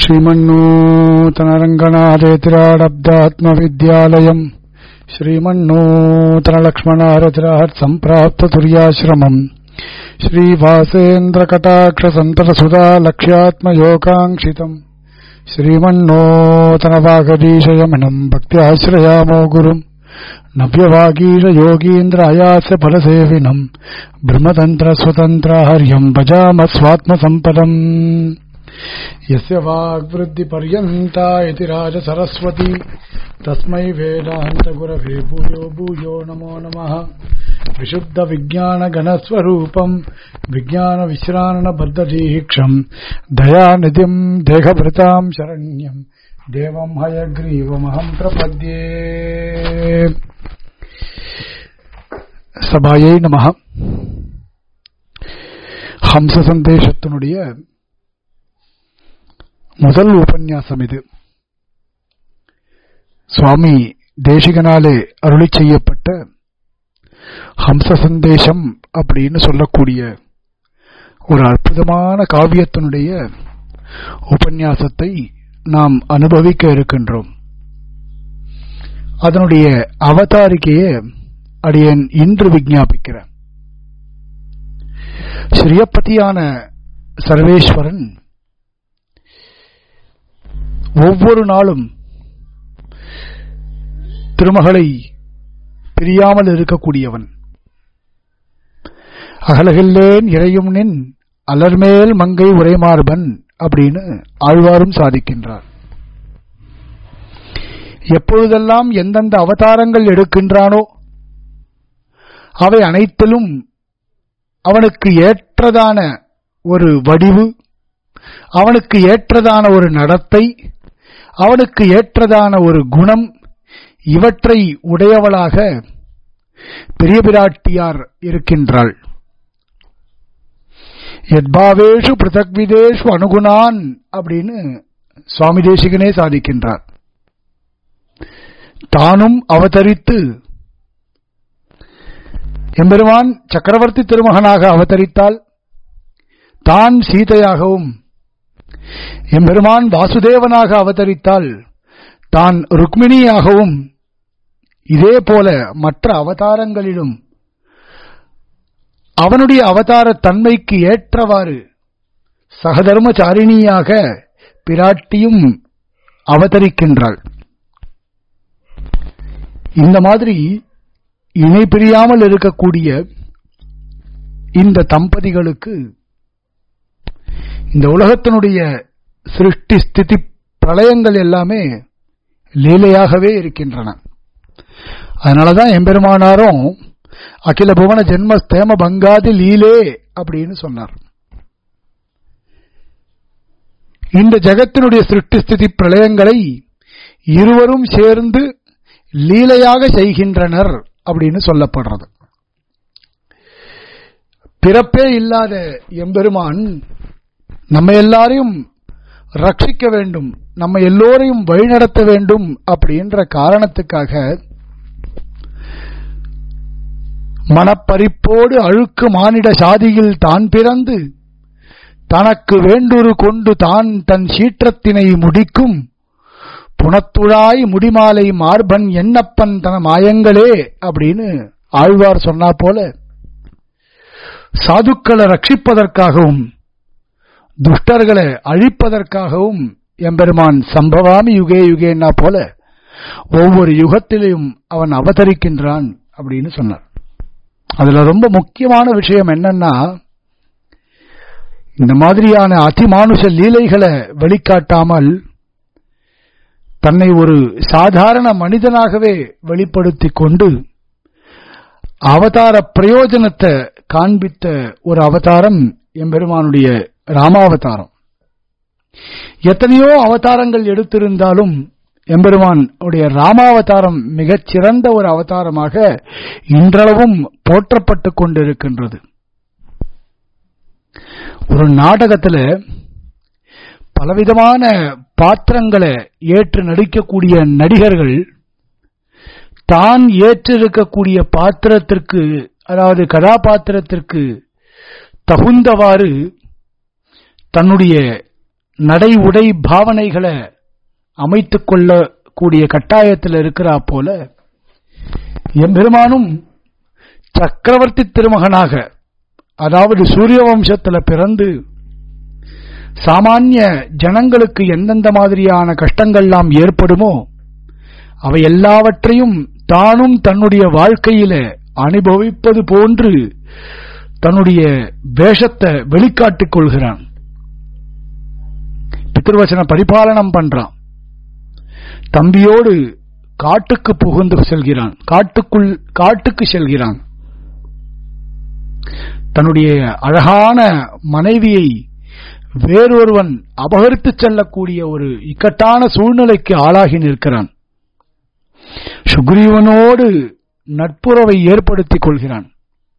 श्रीमन्नूतनरङ्गनाथेतिराडब्दात्मविद्यालयम् श्रीमन्नूतनलक्ष्मणारतिरात् सम्प्राप्ततुर्याश्रमम् श्रीवासेन्द्रकटाक्षसन्ततसुधा लक्ष्यात्मयोगाङ्क्षितम् श्रीमन्नूतनवागदीशयमनम् भक्त्याश्रयामो गुरुम् नव्यवागीशयोगीन्द्रायास्य फलसेविनम् ब्रह्मतन्त्रस्वतन्त्राहर्यम् भजामस्वात्मसम्पदम् यस्य वाग्वृद्धिपर्यन्ता इति राजसरस्वती तस्मै वेदान्तगुरवे भूयो भूयो नमो नमः विशुद्धविज्ञानगणस्वरूपम् विज्ञानविश्राणबद्धदीक्षम् दयानिधिम् देहभृताम् शरण्यम् देवम् हयग्रीवमहम् प्रपद्ये சபாயை நமக ஹம்ச சந்தேசத்தினுடைய முதல் உபன்யாசம் இது சுவாமி தேசிகனாலே அருளி செய்யப்பட்ட ஹம்ச சந்தேசம் அப்படின்னு சொல்லக்கூடிய ஒரு அற்புதமான காவியத்தினுடைய உபன்யாசத்தை நாம் அனுபவிக்க இருக்கின்றோம் அதனுடைய அவதாரிக்கையை அடியன் இன்று விஜாபிக்கிறேன் ஸ்ரீயப்பதியான சர்வேஸ்வரன் ஒவ்வொரு நாளும் திருமகளை பிரியாமல் இருக்கக்கூடியவன் அகலகில்லேன் இறையும் நின் அலர்மேல் மங்கை உரைமார்பன் அப்படின்னு ஆழ்வாரும் சாதிக்கின்றார் எப்பொழுதெல்லாம் எந்தெந்த அவதாரங்கள் எடுக்கின்றானோ அவை அனைத்திலும் அவனுக்கு ஏற்றதான ஒரு வடிவு அவனுக்கு ஏற்றதான ஒரு நடத்தை அவனுக்கு ஏற்றதான ஒரு குணம் இவற்றை உடையவளாக பெரிய பிராட்டியார் இருக்கின்றாள் எத்பாவேஷு பிருத்தக்விதேஷு அனுகுணான் அப்படின்னு சுவாமி தேசிகனே சாதிக்கின்றார் தானும் அவதரித்து எம்பெருமான் சக்கரவர்த்தி திருமகனாக அவதரித்தால் தான் சீதையாகவும் எம்பெருமான் வாசுதேவனாக அவதரித்தால் தான் ருக்மிணியாகவும் இதே போல மற்ற அவதாரங்களிலும் அவனுடைய அவதார தன்மைக்கு ஏற்றவாறு சகதர்மச்சாரிணியாக பிராட்டியும் அவதரிக்கின்றாள் இந்த மாதிரி இணை பிரியாமல் இருக்கக்கூடிய இந்த தம்பதிகளுக்கு இந்த உலகத்தினுடைய சிருஷ்டி ஸ்திதி பிரளயங்கள் எல்லாமே லீலையாகவே இருக்கின்றன அதனாலதான் எம்பெருமானாரும் அகில புவன ஜென்ம ஸ்தேம பங்காதி லீலே அப்படின்னு சொன்னார் இந்த ஜகத்தினுடைய சிருஷ்டி ஸ்திதி பிரளயங்களை இருவரும் சேர்ந்து லீலையாக செய்கின்றனர் அப்படின்னு சொல்லப்படுறது பிறப்பே இல்லாத எம்பெருமான் நம்ம எல்லாரையும் ரட்சிக்க வேண்டும் நம்ம எல்லோரையும் வழிநடத்த வேண்டும் அப்படின்ற காரணத்துக்காக மனப்பறிப்போடு அழுக்கு மானிட சாதியில் தான் பிறந்து தனக்கு வேண்டுரு கொண்டு தான் தன் சீற்றத்தினை முடிக்கும் புனத்துழாய் முடிமாலை மார்பன் என்னப்பன் தன மாயங்களே அப்படின்னு ஆழ்வார் சொன்னா போல சாதுக்களை ரட்சிப்பதற்காகவும் துஷ்டர்களை அழிப்பதற்காகவும் எம்பெருமான் சம்பவாமி யுகே யுகேன்னா போல ஒவ்வொரு யுகத்திலையும் அவன் அவதரிக்கின்றான் அப்படின்னு சொன்னார் அதுல ரொம்ப முக்கியமான விஷயம் என்னன்னா இந்த மாதிரியான அதிமானுஷ லீலைகளை வெளிக்காட்டாமல் தன்னை ஒரு சாதாரண மனிதனாகவே வெளிப்படுத்திக் கொண்டு அவதார பிரயோஜனத்தை காண்பித்த ஒரு அவதாரம் எம்பெருமானுடைய ராமாவதாரம் எத்தனையோ அவதாரங்கள் எடுத்திருந்தாலும் எம்பெருமான் உடைய ராமாவதாரம் மிகச் சிறந்த ஒரு அவதாரமாக இன்றளவும் போற்றப்பட்டுக் கொண்டிருக்கின்றது ஒரு நாடகத்தில் பலவிதமான பாத்திரங்களை ஏற்று நடிக்கக்கூடிய நடிகர்கள் தான் ஏற்றிருக்கக்கூடிய பாத்திரத்திற்கு அதாவது கதாபாத்திரத்திற்கு தகுந்தவாறு தன்னுடைய நடை உடை பாவனைகளை அமைத்துக் கொள்ளக்கூடிய கட்டாயத்தில் இருக்கிறா போல எம்பெருமானும் சக்கரவர்த்தி திருமகனாக அதாவது சூரிய வம்சத்தில் பிறந்து சாமானிய ஜனங்களுக்கு எந்தெந்த மாதிரியான கஷ்டங்கள்லாம் ஏற்படுமோ அவை எல்லாவற்றையும் தானும் தன்னுடைய வாழ்க்கையில அனுபவிப்பது போன்று தன்னுடைய வேஷத்தை வெளிக்காட்டிக் கொள்கிறான் பித்ருவசன பரிபாலனம் பண்றான் தம்பியோடு காட்டுக்கு புகுந்து செல்கிறான் காட்டுக்குள் காட்டுக்கு செல்கிறான் தன்னுடைய அழகான மனைவியை வேறொருவன் அபகரித்து செல்லக்கூடிய ஒரு இக்கட்டான சூழ்நிலைக்கு ஆளாகி நிற்கிறான் சுக்ரீவனோடு நட்புறவை ஏற்படுத்திக் கொள்கிறான்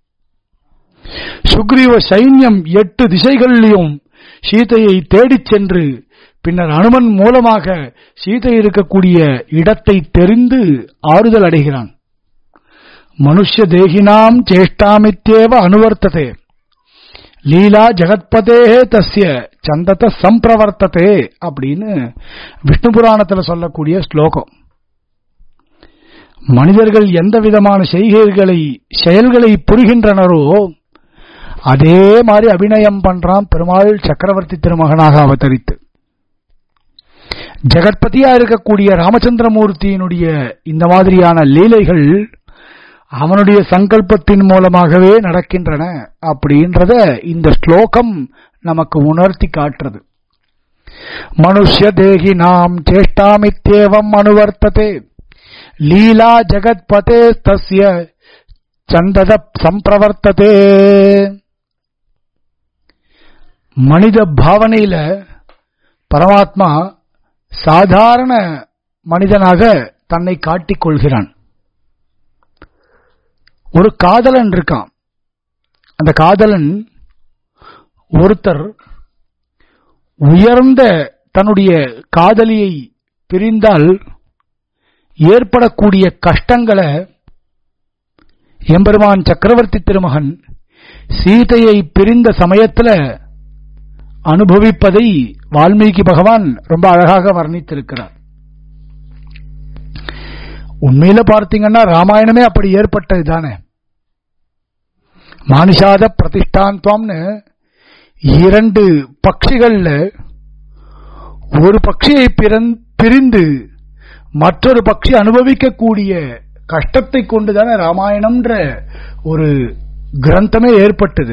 சுக்ரீவ சைன்யம் எட்டு திசைகளிலும் சீதையை தேடிச் சென்று பின்னர் அனுமன் மூலமாக சீதை இருக்கக்கூடிய இடத்தை தெரிந்து ஆறுதல் அடைகிறான் மனுஷ தேகினாம் சேஷ்டாமித்தேவ அனுவர்த்ததே லீலா ஜெகத்பதே தஸ்ய சந்தத சம்பிரவர்த்ததே அப்படின்னு விஷ்ணு புராணத்துல சொல்லக்கூடிய ஸ்லோகம் மனிதர்கள் எந்த விதமான செய்கைகளை செயல்களை புரிகின்றனரோ அதே மாதிரி அபிநயம் பண்றான் பெருமாள் சக்கரவர்த்தி திருமகனாக அவதரித்து ஜெகத்பதியா இருக்கக்கூடிய ராமச்சந்திரமூர்த்தியினுடைய இந்த மாதிரியான லீலைகள் அவனுடைய சங்கல்பத்தின் மூலமாகவே நடக்கின்றன அப்படின்றத இந்த ஸ்லோகம் நமக்கு உணர்த்தி காட்டுறது மனுஷ்ய தேகி நாம் சேஷ்டாமித்தேவம் அனுவர்த்ததே லீலா ஜெகத்பதே தஸ்ய சந்தத சம்பிரவர்த்ததே மனித பாவனையில பரமாத்மா சாதாரண மனிதனாக தன்னை காட்டிக் கொள்கிறான் ஒரு காதலன் இருக்கான் அந்த காதலன் ஒருத்தர் உயர்ந்த தன்னுடைய காதலியை பிரிந்தால் ஏற்படக்கூடிய கஷ்டங்களை எம்பெருமான் சக்கரவர்த்தி திருமகன் சீதையை பிரிந்த சமயத்துல அனுபவிப்பதை வால்மீகி பகவான் ரொம்ப அழகாக வர்ணித்திருக்கிறார் உண்மையில பார்த்தீங்கன்னா ராமாயணமே அப்படி ஏற்பட்டது தானே மானிஷாத பிரதிஷ்டாந்தம்னு இரண்டு பட்சிகள்ல ஒரு பட்சியை பிரிந்து மற்றொரு பட்சி அனுபவிக்கக்கூடிய கஷ்டத்தை கொண்டுதானே ராமாயணம்ன்ற ஒரு கிரந்தமே ஏற்பட்டது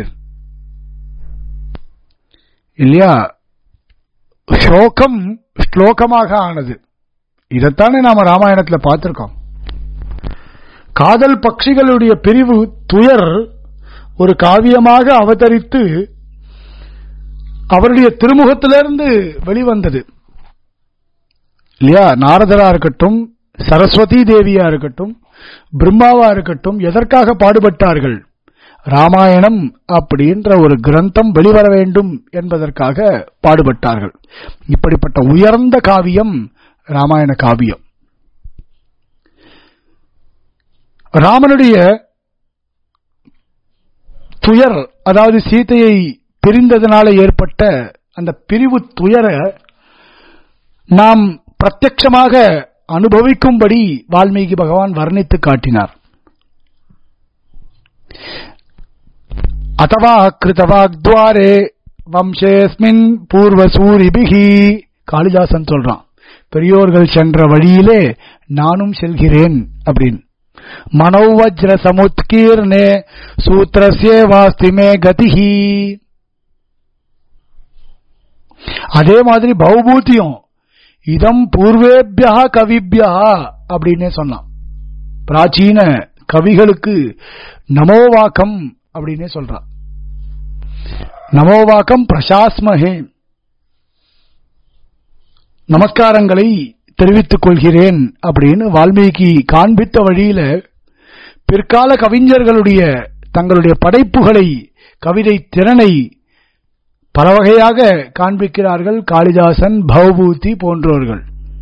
இல்லையா ஸ்லோகம் ஸ்லோகமாக ஆனது இதைத்தானே நாம ராமாயணத்துல பார்த்திருக்கோம் காதல் பட்சிகளுடைய பிரிவு துயர் ஒரு காவியமாக அவதரித்து அவருடைய திருமுகத்திலிருந்து வெளிவந்தது இல்லையா நாரதரா இருக்கட்டும் சரஸ்வதி தேவியா இருக்கட்டும் பிரம்மாவா இருக்கட்டும் எதற்காக பாடுபட்டார்கள் ராமாயணம் அப்படின்ற ஒரு கிரந்தம் வெளிவர வேண்டும் என்பதற்காக பாடுபட்டார்கள் இப்படிப்பட்ட உயர்ந்த காவியம் ராமாயண காவியம் ராமனுடைய துயர் அதாவது சீதையை பிரிந்ததனால ஏற்பட்ட அந்த பிரிவு துயர நாம் பிரத்யட்சமாக அனுபவிக்கும்படி வால்மீகி பகவான் வர்ணித்து காட்டினார் அத்தவா கிருதவாக்துவாரே வம்சேஸ்மின் பூர்வ சூரிபிகி காளிதாசன் சொல்றான் பெரியோர்கள் சென்ற வழியிலே நானும் செல்கிறேன் அப்படின்னு மனோவஜ்ர சமுத்கீர்ணே சூத்திரஸ்யே வாஸ்திமே கதிஹி அதே மாதிரி பௌபூத்தியம் இதம் பூர்வேபியா கவிபியா அப்படின்னே சொன்னான் பிராச்சீன கவிகளுக்கு நமோவாக்கம் அப்படின்னே சொல்றான் நமோவாக்கம் பிரசாஸ்மஹே நமஸ்காரங்களை தெரிவித்துக் கொள்கிறேன் அப்படின்னு வால்மீகி காண்பித்த வழியில பிற்கால கவிஞர்களுடைய தங்களுடைய படைப்புகளை கவிதை திறனை பல வகையாக காண்பிக்கிறார்கள் காளிதாசன் பவபூதி போன்றவர்கள்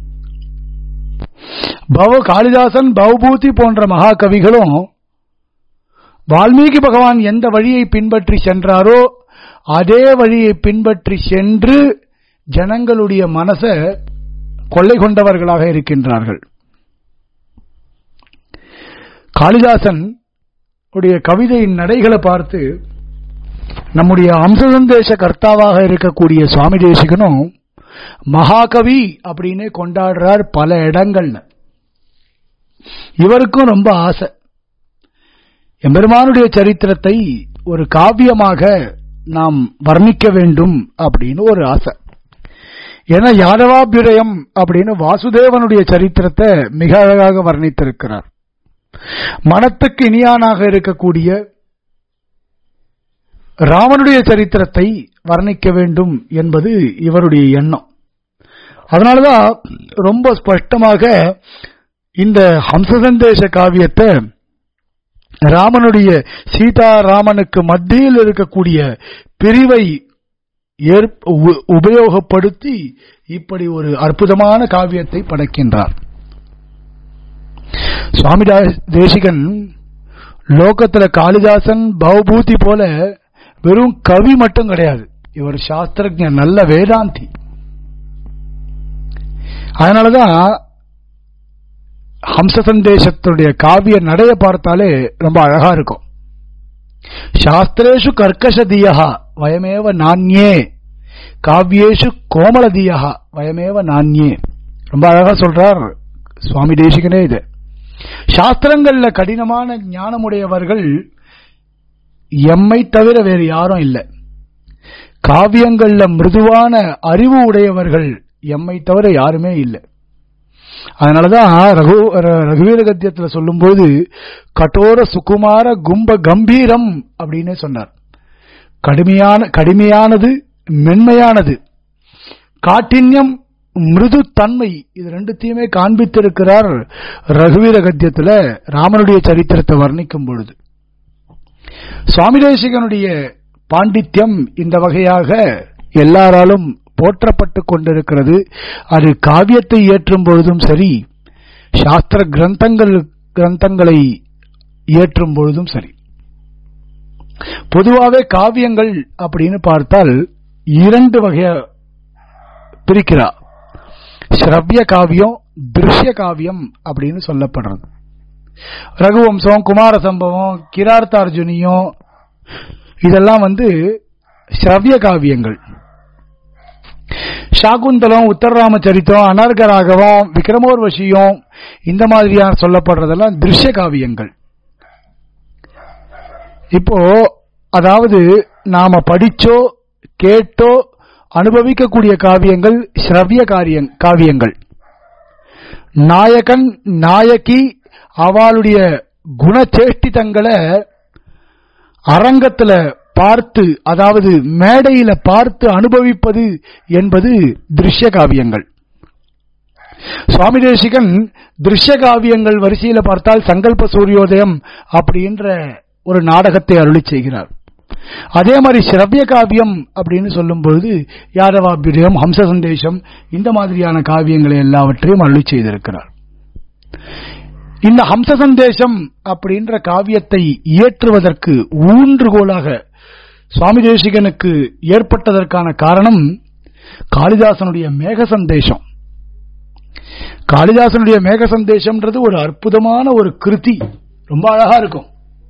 பவ காளிதாசன் பவபூதி போன்ற மகாகவிகளும் வால்மீகி பகவான் எந்த வழியை பின்பற்றி சென்றாரோ அதே வழியை பின்பற்றி சென்று ஜனங்களுடைய மனசை கொள்ளை கொண்டவர்களாக இருக்கின்றார்கள் காளிதாசன் உடைய கவிதையின் நடைகளை பார்த்து நம்முடைய அம்சசந்தேச கர்த்தாவாக இருக்கக்கூடிய சுவாமி தேசிகனும் மகாகவி அப்படின்னு கொண்டாடுறார் பல இடங்கள்ல இவருக்கும் ரொம்ப ஆசை எம்பெருமானுடைய சரித்திரத்தை ஒரு காவியமாக நாம் வர்ணிக்க வேண்டும் அப்படின்னு ஒரு ஆசை ஏன்னா யாதவாபியுதயம் அப்படின்னு வாசுதேவனுடைய சரித்திரத்தை மிக அழகாக வர்ணித்திருக்கிறார் மனத்துக்கு இனியானாக இருக்கக்கூடிய ராமனுடைய சரித்திரத்தை வர்ணிக்க வேண்டும் என்பது இவருடைய எண்ணம் அதனாலதான் ரொம்ப ஸ்பஷ்டமாக இந்த ஹம்சசந்தேச காவியத்தை ராமனுடைய சீதா ராமனுக்கு மத்தியில் இருக்கக்கூடிய பிரிவை உபயோகப்படுத்தி இப்படி ஒரு அற்புதமான காவியத்தை படைக்கின்றார் சுவாமி தேசிகன் லோகத்துல காளிதாசன் பவபூதி போல வெறும் கவி மட்டும் கிடையாது இவர் சாஸ்திரஜன் நல்ல வேதாந்தி அதனாலதான் ஹம்ச சந்தேசத்துடைய காவிய நடைய பார்த்தாலே ரொம்ப அழகா இருக்கும் சாஸ்திரேஷு கர்க்கசதியா வயமேவ நான்யே காவியேஷு கோமலதியா வயமேவ நான்யே ரொம்ப அழகா சொல்றார் சுவாமி தேசிகனே இது சாஸ்திரங்கள்ல கடினமான ஞானமுடையவர்கள் எம்மை தவிர வேறு யாரும் இல்லை காவியங்கள்ல மிருதுவான அறிவு உடையவர்கள் எம்மை தவிர யாருமே இல்லை அதனாலதான் ரகு ரகுவீர கத்தியத்துல சொல்லும்போது கட்டோர சுகுமார கும்ப கம்பீரம் அப்படின்னு சொன்னார் கடுமையான கடுமையானது மென்மையானது காட்டின்யம் மிருது தன்மை இது ரெண்டுத்தையுமே காண்பித்திருக்கிறார் ரகுவீர கத்தியத்துல ராமனுடைய சரித்திரத்தை வர்ணிக்கும் பொழுது சுவாமி தேசிகனுடைய பாண்டித்யம் இந்த வகையாக எல்லாராலும் போற்றப்பட்டு கொண்டிருக்கிறது அது காவியத்தை ஏற்றும் பொழுதும் சரி சாஸ்திர கிரந்தங்கள் கிரந்தங்களை ஏற்றும் பொழுதும் சரி பொதுவாகவே காவியங்கள் அப்படின்னு பார்த்தால் இரண்டு வகைய பிரிக்கிறா ஸ்ரவ்ய காவியம் திருஷ்ய காவியம் அப்படின்னு சொல்லப்படுறது ரகுவம்சம் குமார சம்பவம் கிரார்த்தார்ஜுனியம் இதெல்லாம் வந்து ஸ்ரவ்ய காவியங்கள் சாகுந்தலம் உத்தரராம சரித்தம் அனர்கராகவம் விக்ரமோர்வசியம் இந்த மாதிரியான சொல்லப்படுறதெல்லாம் திருஷ்ய காவியங்கள் இப்போ அதாவது நாம படிச்சோ கேட்டோ அனுபவிக்கக்கூடிய காவியங்கள் ஸ்ரவ்ய காரியங் காவியங்கள் நாயகன் நாயகி அவளுடைய குணச்சேஷ்டிதங்களை அரங்கத்துல பார்த்து அதாவது மேடையில பார்த்து அனுபவிப்பது என்பது திருஷ்ய காவியங்கள் சுவாமி தேசிகன் திருஷ்ய காவியங்கள் வரிசையில பார்த்தால் சங்கல்ப சூரியோதயம் அப்படின்ற ஒரு நாடகத்தை அருளி செய்கிறார் அதே மாதிரி சிரவிய காவியம் அப்படின்னு சொல்லும்போது யாதவாபியம் ஹம்ச சந்தேசம் இந்த மாதிரியான காவியங்களை எல்லாவற்றையும் அருளி செய்திருக்கிறார் இந்த ஹம்ச சந்தேசம் அப்படின்ற காவியத்தை இயற்றுவதற்கு ஊன்றுகோலாக சுவாமி தேசிகனுக்கு ஏற்பட்டதற்கான காரணம் காளிதாசனுடைய மேக சந்தேசம் காளிதாசனுடைய மேக சந்தேசம்ன்றது ஒரு அற்புதமான ஒரு கிருதி ரொம்ப அழகா இருக்கும்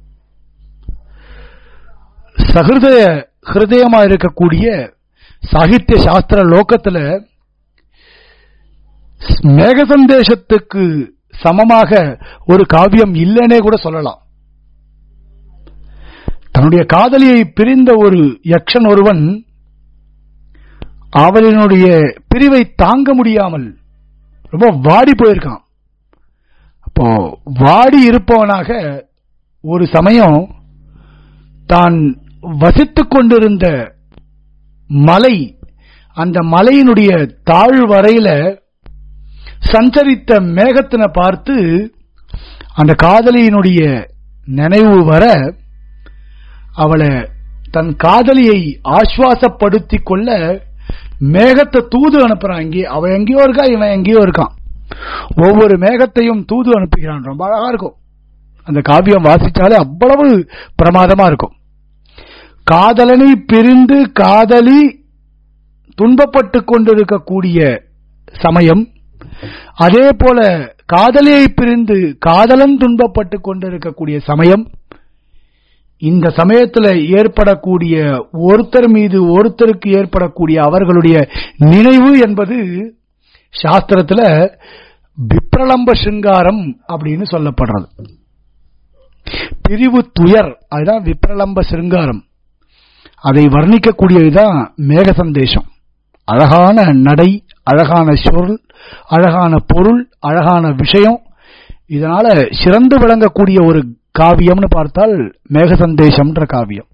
சகிருதய ஹிருதயமா இருக்கக்கூடிய சாகித்ய சாஸ்திர லோகத்துல மேக சந்தேசத்துக்கு சமமாக ஒரு காவியம் இல்லைன்னே கூட சொல்லலாம் தன்னுடைய காதலியை பிரிந்த ஒரு யக்ஷன் ஒருவன் அவளினுடைய பிரிவை தாங்க முடியாமல் ரொம்ப வாடி போயிருக்கான் அப்போ வாடி இருப்பவனாக ஒரு சமயம் தான் வசித்துக் கொண்டிருந்த மலை அந்த மலையினுடைய தாழ்வரையில சஞ்சரித்த மேகத்தினை பார்த்து அந்த காதலியினுடைய நினைவு வர அவளை தன் காதலியை ஆஸ்வாசப்படுத்திக் கொள்ள மேகத்தை தூது அனுப்புறான் இங்கே அவ எங்கேயோ இருக்கா இவன் எங்கேயோ இருக்கான் ஒவ்வொரு மேகத்தையும் தூது அனுப்புகிறான் ரொம்ப அழகா இருக்கும் அந்த காவியம் வாசிச்சாலே அவ்வளவு பிரமாதமா இருக்கும் காதலனை பிரிந்து காதலி துன்பப்பட்டு கொண்டிருக்கக்கூடிய சமயம் அதே போல காதலியை பிரிந்து காதலன் துன்பப்பட்டு கொண்டிருக்கக்கூடிய சமயம் இந்த சமயத்தில் ஏற்படக்கூடிய ஒருத்தர் மீது ஒருத்தருக்கு ஏற்படக்கூடிய அவர்களுடைய நினைவு என்பது சாஸ்திரத்துல விப்ரலம்ப சிங்காரம் அப்படின்னு சொல்லப்படுறது பிரிவு துயர் அதுதான் விப்ரலம்ப சிருங்காரம் அதை வர்ணிக்கக்கூடியதுதான் மேக சந்தேசம் அழகான நடை அழகான சொல் அழகான பொருள் அழகான விஷயம் இதனால சிறந்து விளங்கக்கூடிய ஒரு காவியம்னு பார்த்தால் மேக சந்தேசம்ன்ற காவியம்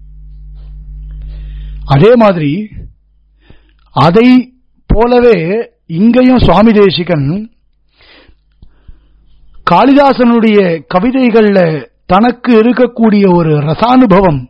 அதே மாதிரி அதை போலவே இங்கேயும் சுவாமி தேசிகன் காளிதாசனுடைய கவிதைகள்ல தனக்கு இருக்கக்கூடிய ஒரு ரசானுபவம்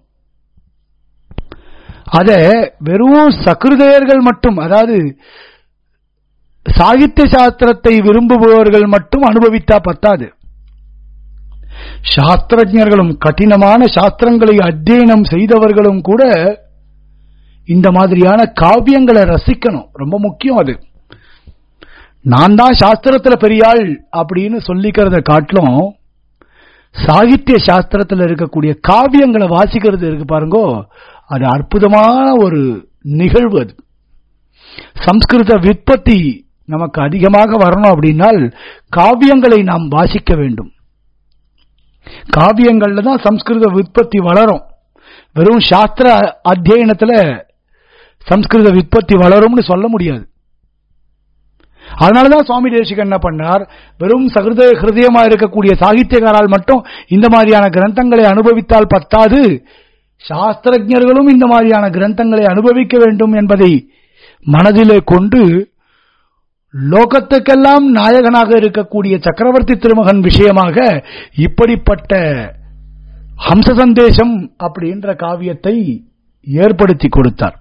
அத வெறும் சகிருதயர்கள் மட்டும் அதாவது சாகித்ய சாஸ்திரத்தை விரும்புபவர்கள் மட்டும் அனுபவித்தா பத்தாது சாஸ்திரஜர்களும் கடினமான சாஸ்திரங்களை அத்தியனம் செய்தவர்களும் கூட இந்த மாதிரியான காவியங்களை ரசிக்கணும் ரொம்ப முக்கியம் அது நான் தான் சாஸ்திரத்துல பெரியாள் அப்படின்னு சொல்லிக்கிறத காட்டிலும் சாகித்ய சாஸ்திரத்தில் இருக்கக்கூடிய காவியங்களை வாசிக்கிறது இருக்கு பாருங்கோ அது அற்புதமான ஒரு நிகழ்வு அது சம்ஸ்கிருத விற்பத்தி நமக்கு அதிகமாக வரணும் அப்படின்னால் காவியங்களை நாம் வாசிக்க வேண்டும் காவியங்கள்ல தான் சம்ஸ்கிருத விற்பத்தி வளரும் வெறும் சாஸ்திர அத்தியனத்துல சம்ஸ்கிருத விற்பத்தி வளரும்னு சொல்ல முடியாது அதனாலதான் சுவாமி தேசிகன் என்ன பண்ணார் வெறும் சகிருத ஹிருதயமா இருக்கக்கூடிய சாகித்யகாரால் மட்டும் இந்த மாதிரியான கிரந்தங்களை அனுபவித்தால் பத்தாது சாஸ்திரஜர்களும் இந்த மாதிரியான கிரந்தங்களை அனுபவிக்க வேண்டும் என்பதை மனதிலே கொண்டு லோகத்துக்கெல்லாம் நாயகனாக இருக்கக்கூடிய சக்கரவர்த்தி திருமகன் விஷயமாக இப்படிப்பட்ட ஹம்ச சந்தேசம் அப்படின்ற காவியத்தை ஏற்படுத்தி கொடுத்தார்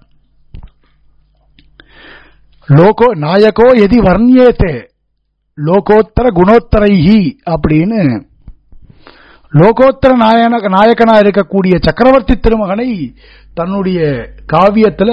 லோகோ நாயகோ எதி வர்ணியேத்தே லோகோத்தர குணோத்தரைஹி அப்படின்னு லோகோத்தர நாயன நாயகனா இருக்கக்கூடிய சக்கரவர்த்தி திருமகனை தன்னுடைய காவியத்துல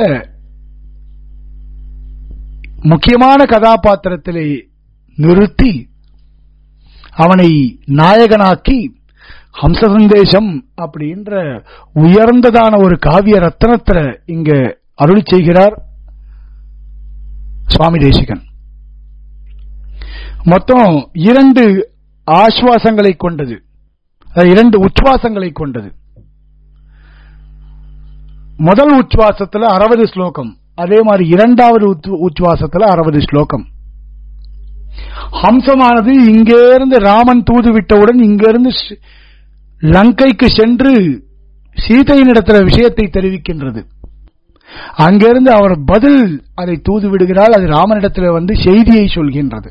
முக்கியமான கதாபாத்திரத்திலே நிறுத்தி அவனை நாயகனாக்கி ஹம்ச சந்தேசம் அப்படின்ற உயர்ந்ததான ஒரு காவிய ரத்தனத்துல இங்க அருளி செய்கிறார் சுவாமி தேசிகன் மொத்தம் இரண்டு ஆஸ்வாசங்களை கொண்டது இரண்டு உச்சுவாசங்களை கொண்டது முதல் உச்சுவாசத்துல அறுபது ஸ்லோகம் அதே மாதிரி இரண்டாவது உச்சுவாசத்துல அறுபது ஸ்லோகம் ஹம்சமானது இங்கிருந்து ராமன் தூது விட்டவுடன் இங்கிருந்து லங்கைக்கு சென்று சீதையினிடத்துல விஷயத்தை தெரிவிக்கின்றது அங்கிருந்து அவர் பதில் அதை தூது விடுகிறாள் அது ராமனிடத்தில் வந்து செய்தியை சொல்கின்றது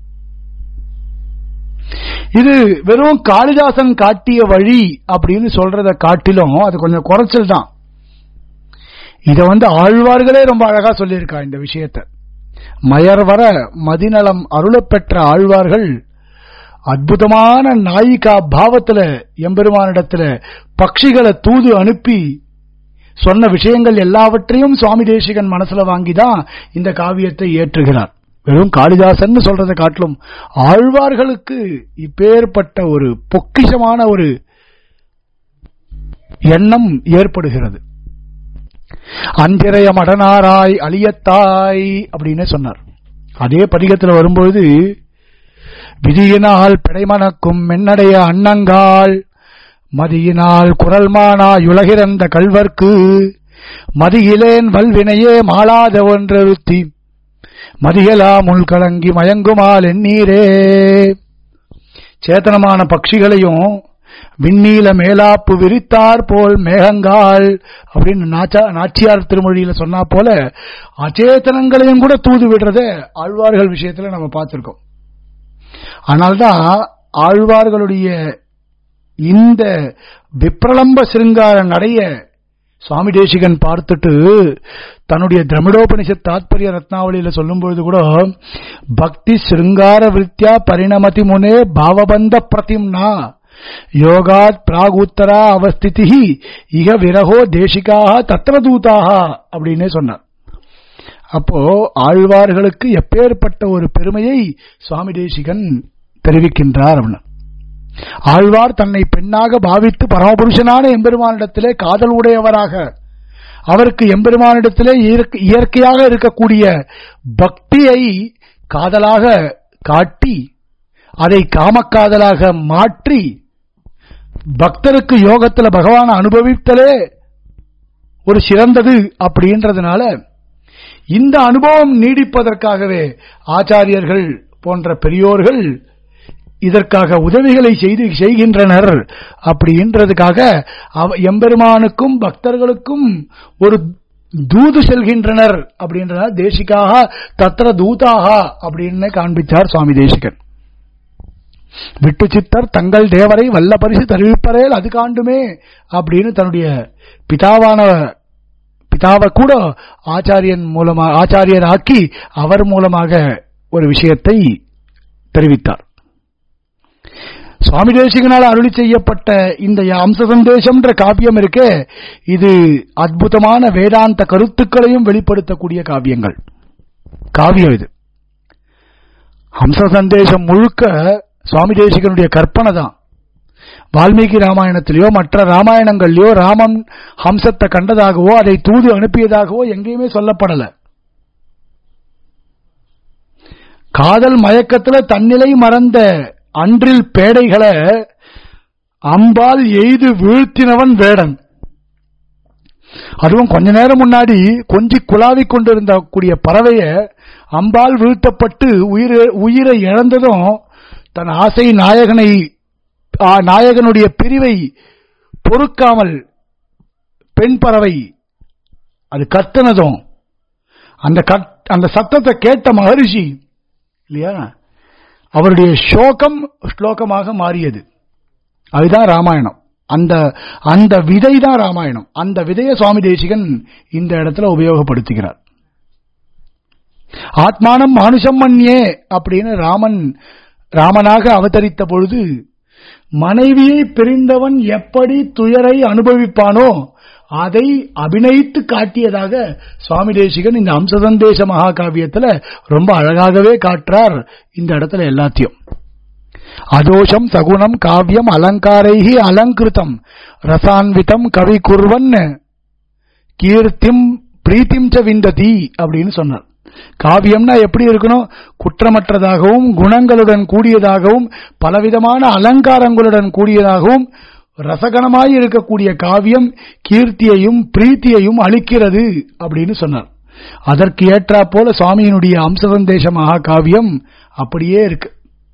இது வெறும் காளிதாசன் காட்டிய வழி அப்படின்னு சொல்றத காட்டிலும் அது கொஞ்சம் குறைச்சல் தான் இத வந்து ஆழ்வார்களே ரொம்ப அழகா சொல்லியிருக்கா இந்த விஷயத்த மயர் வர மதிநலம் அருளப்பெற்ற ஆழ்வார்கள் அற்புதமான நாயிகா பாவத்துல எம்பெருமானிடத்துல பட்சிகளை தூது அனுப்பி சொன்ன விஷயங்கள் எல்லாவற்றையும் சுவாமி தேசிகன் மனசுல வாங்கிதான் இந்த காவியத்தை ஏற்றுகிறார் வெறும் காளிதாசன் சொல்றதை காட்டிலும் ஆழ்வார்களுக்கு இப்பேற்பட்ட ஒரு பொக்கிஷமான ஒரு எண்ணம் ஏற்படுகிறது அஞ்சிறைய மடனாராய் அழியத்தாய் அப்படின்னு சொன்னார் அதே பதிகத்தில் வரும்பொழுது விதியினால் பிடைமணக்கும் மென்னடைய அன்னங்கால் மதியினால் குரல்மானா யுலகிறந்த கல்வர்க்கு மதியிலேன் வல்வினையே மாளாத ஒன்றருத்தி மதியலா முள்கலங்கி மயங்குமால் எண்ணீரே சேத்தனமான பட்சிகளையும் விண்ணீல மேலாப்பு விரித்தார் போல் மேகங்கால் அப்படின்னு நாச்சியார் திருமொழியில சொன்னா போல அச்சேதனங்களையும் கூட தூது விடுறத ஆழ்வார்கள் விஷயத்துல நம்ம பார்த்திருக்கோம் அதனால்தான் ஆழ்வார்களுடைய இந்த விப்ரலம்ப சிருங்கார நடைய சுவாமி தேசிகன் பார்த்துட்டு தன்னுடைய திரமிடோபனிஷத் தாத்பரிய ரத்னாவளியில சொல்லும் பொழுது கூட பக்தி சிருங்கார விருத்தியா பரிணமதி முனே பாவபந்த பிரதிம்னா யோகாத் பிராகுத்தரா அவஸ்திதி இக விரகோ தேசிகாக தத்திர தூதாக அப்படின்னே சொன்னார் அப்போ ஆழ்வார்களுக்கு எப்பேற்பட்ட ஒரு பெருமையை சுவாமி தேசிகன் தெரிவிக்கின்றார் அவன் ஆழ்வார் தன்னை பெண்ணாக பாவித்து பரமபுருஷனான எம்பெருமானிடத்திலே காதல் உடையவராக அவருக்கு எம்பெருமானிடத்திலே இயற்கை- இயற்கையாக இருக்கக்கூடிய பக்தியை காதலாக காட்டி அதை காமக்காதலாக மாற்றி பக்தருக்கு யோகத்துல பகவானை அனுபவித்தலே ஒரு சிறந்தது அப்படின்றதுனால இந்த அனுபவம் நீடிப்பதற்காகவே ஆச்சாரியர்கள் போன்ற பெரியோர்கள் இதற்காக உதவிகளை செய்து செய்கின்றனர் அப்படின்றதுக்காக அவ- எம்பெருமானுக்கும் பக்தர்களுக்கும் ஒரு தூது செல்கின்றனர் அப்படின்றத தேசிகாக தத்திர தூதாக அப்படின்னு காண்பித்தார் சுவாமி தேசிகன் விட்டு சித்தர் தங்கள் தேவரை வல்ல பரிசு தருவிப்பரேல் அது காண்டுமே அப்படின்னு தன்னுடைய பிதாவான பிதாவை கூட ஆச்சாரியன் மூலமா ஆச்சாரியர் ஆக்கி அவர் மூலமாக ஒரு விஷயத்தை தெரிவித்தார் சுவாமி தேசிகனால் அருளி செய்யப்பட்ட இந்த அம்ச சந்தேசம்ன்ற காவியம் இருக்கே இது அற்புதமான வேதாந்த கருத்துக்களையும் வெளிப்படுத்தக்கூடிய காவியங்கள் காவியம் இது ஹம்ச சந்தேசம் முழுக்க சுவாமி தேசிகனுடைய கற்பனை தான் வால்மீகி ராமாயணத்திலேயோ மற்ற ராமாயணங்கள்லயோ ராமன் ஹம்சத்தை கண்டதாகவோ அதை தூது அனுப்பியதாகவோ எங்கேயுமே சொல்லப்படல காதல் மயக்கத்துல தன்னிலை மறந்த அன்றில் பேடைகளை அம்பால் எய்து வீழ்த்தினவன் வேடன் அதுவும் கொஞ்ச நேரம் முன்னாடி கொஞ்சி குழாவிக் கொண்டிருந்த கூடிய பறவைய அம்பால் வீழ்த்தப்பட்டு உயிர் உயிரை இழந்ததும் தன் ஆசை நாயகனை ஆ, நாயகனுடைய பிரிவை பொறுக்காமல் பெண் பறவை அது கத்துனதும் அந்த கத்- அந்த சத்தத்தை கேட்ட மகரிஷி இல்லையா அவருடைய சோகம் ஸ்லோகமாக மாறியது அதுதான் ராமாயணம் அந்த அந்த விதை தான் ராமாயணம் அந்த விதையை சுவாமி தேசிகன் இந்த இடத்துல உபயோகப்படுத்துகிறார் ஆத்மானம் மானுஷம் மன்யே அப்படின்னு ராமன் ராமனாக அவதரித்த பொழுது மனைவியை பிரிந்தவன் எப்படி துயரை அனுபவிப்பானோ அதை அபிநயித்து காட்டியதாக சுவாமி தேசிகன் இந்த அம்சசந்தேச மகாகாவியத்துல ரொம்ப அழகாகவே காட்டுறார் இந்த இடத்துல எல்லாத்தையும் அதோஷம் சகுணம் காவியம் அலங்காரைஹி அலங்கிருதம் ரசான்விதம் கவி குர்வன் கீர்த்திம் பிரீத்திம் ச விந்ததி அப்படின்னு சொன்னார் காவியம்னா எப்படி இருக்கணும் குற்றமற்றதாகவும் குணங்களுடன் கூடியதாகவும் பலவிதமான அலங்காரங்களுடன் கூடியதாகவும் ரசகணமாய் இருக்கக்கூடிய காவியம் கீர்த்தியையும் பிரீத்தியையும் அளிக்கிறது அப்படின்னு சொன்னார் அதற்கு ஏற்றா போல சுவாமியினுடைய அம்சசந்தேச மகா காவியம் அப்படியே இருக்கு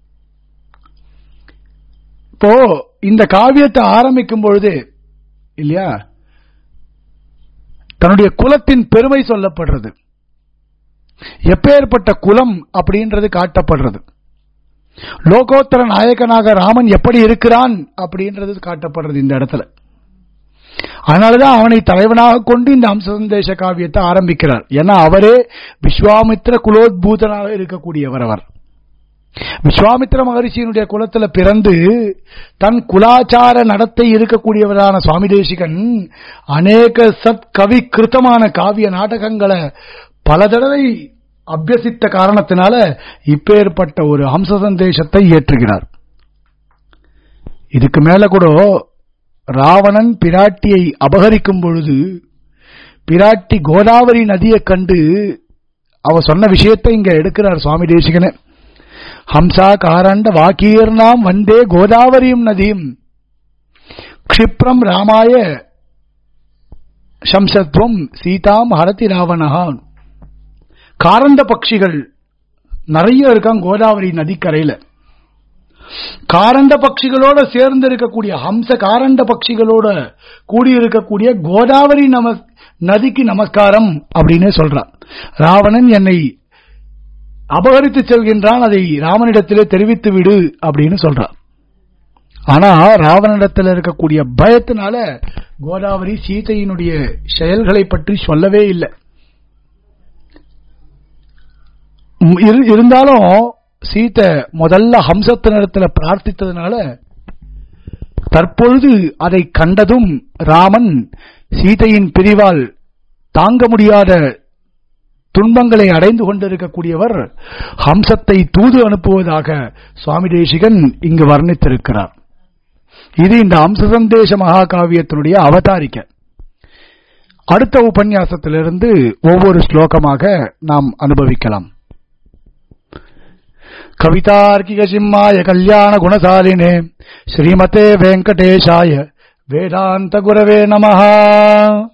இப்போ இந்த காவியத்தை ஆரம்பிக்கும் பொழுது இல்லையா தன்னுடைய குலத்தின் பெருமை சொல்லப்படுறது எப்பேற்பட்ட குலம் அப்படின்றது காட்டப்படுறது லோகோத்தர நாயகனாக ராமன் எப்படி இருக்கிறான் அப்படின்றது காட்டப்படுறது இந்த இடத்துல அதனாலதான் அவனை தலைவனாக கொண்டு இந்த அம்ச சந்தேச காவியத்தை ஆரம்பிக்கிறார் ஏன்னா அவரே விஸ்வாமித்திர குலோத்பூதனாக இருக்கக்கூடியவர் அவர் விஸ்வாமித்திர மகரிஷியினுடைய குலத்துல பிறந்து தன் குலாச்சார நடத்தை இருக்கக்கூடியவரான சுவாமி தேசிகன் அநேக சத் கவி கிருத்தமான காவிய நாடகங்களை பல தடவை அபியசித்த காரணத்தினால இப்பேற்பட்ட ஒரு ஹம்ச சந்தேசத்தை ஏற்றுகிறார் இதுக்கு மேல கூட ராவணன் பிராட்டியை அபகரிக்கும் பொழுது பிராட்டி கோதாவரி நதியை கண்டு அவ சொன்ன விஷயத்தை இங்க எடுக்கிறார் சுவாமி தேசிகனே ஹம்சா காரண்ட வாக்கீர்ணாம் வந்தே கோதாவரியும் நதியும் க்ஷிப்ரம் ராமாய சம்சத்வம் சீதாம் ஹரதி ராவணஹான் காரண்ட பட்சிகள் நிறைய இருக்காங்க கோதாவரி நதிக்கரையில காரண்ட பட்சிகளோட சேர்ந்து இருக்கக்கூடிய ஹம்ச காரண்ட பட்சிகளோட கூடி இருக்கக்கூடிய கோதாவரி நம நதிக்கு நமஸ்காரம் அப்படின்னு சொல்றான் ராவணன் என்னை அபகரித்து செல்கின்றான் அதை ராமனிடத்திலே தெரிவித்து விடு அப்படின்னு சொல்றான் ஆனா ராவனிடத்தில் இருக்கக்கூடிய பயத்தினால கோதாவரி சீதையினுடைய செயல்களை பற்றி சொல்லவே இல்லை ம், இரு- இருந்தாலும் சீதை முதல்ல ஹம்சத்தினிடத்தில் பிரார்த்தித்ததுனால தற்பொழுது அதை கண்டதும் ராமன் சீதையின் பிரிவால் தாங்க முடியாத துன்பங்களை அடைந்து கொண்டிருக்கக்கூடியவர் ஹம்சத்தை தூது அனுப்புவதாக சுவாமி தேசிகன் இங்கு வர்ணித்திருக்கிறார் இது இந்த அம்ச சந்தேச மகாகாவியத்தினுடைய அவதாரிக்க அடுத்த உபன்யாசத்திலிருந்து ஒவ்வொரு ஸ்லோகமாக நாம் அனுபவிக்கலாம் கவிதார்க்கிக சிம்மாய கல்யாண குணசாலினே ஸ்ரீமதே வெங்கடேஷாய வேதாந்த குரவே நமஹா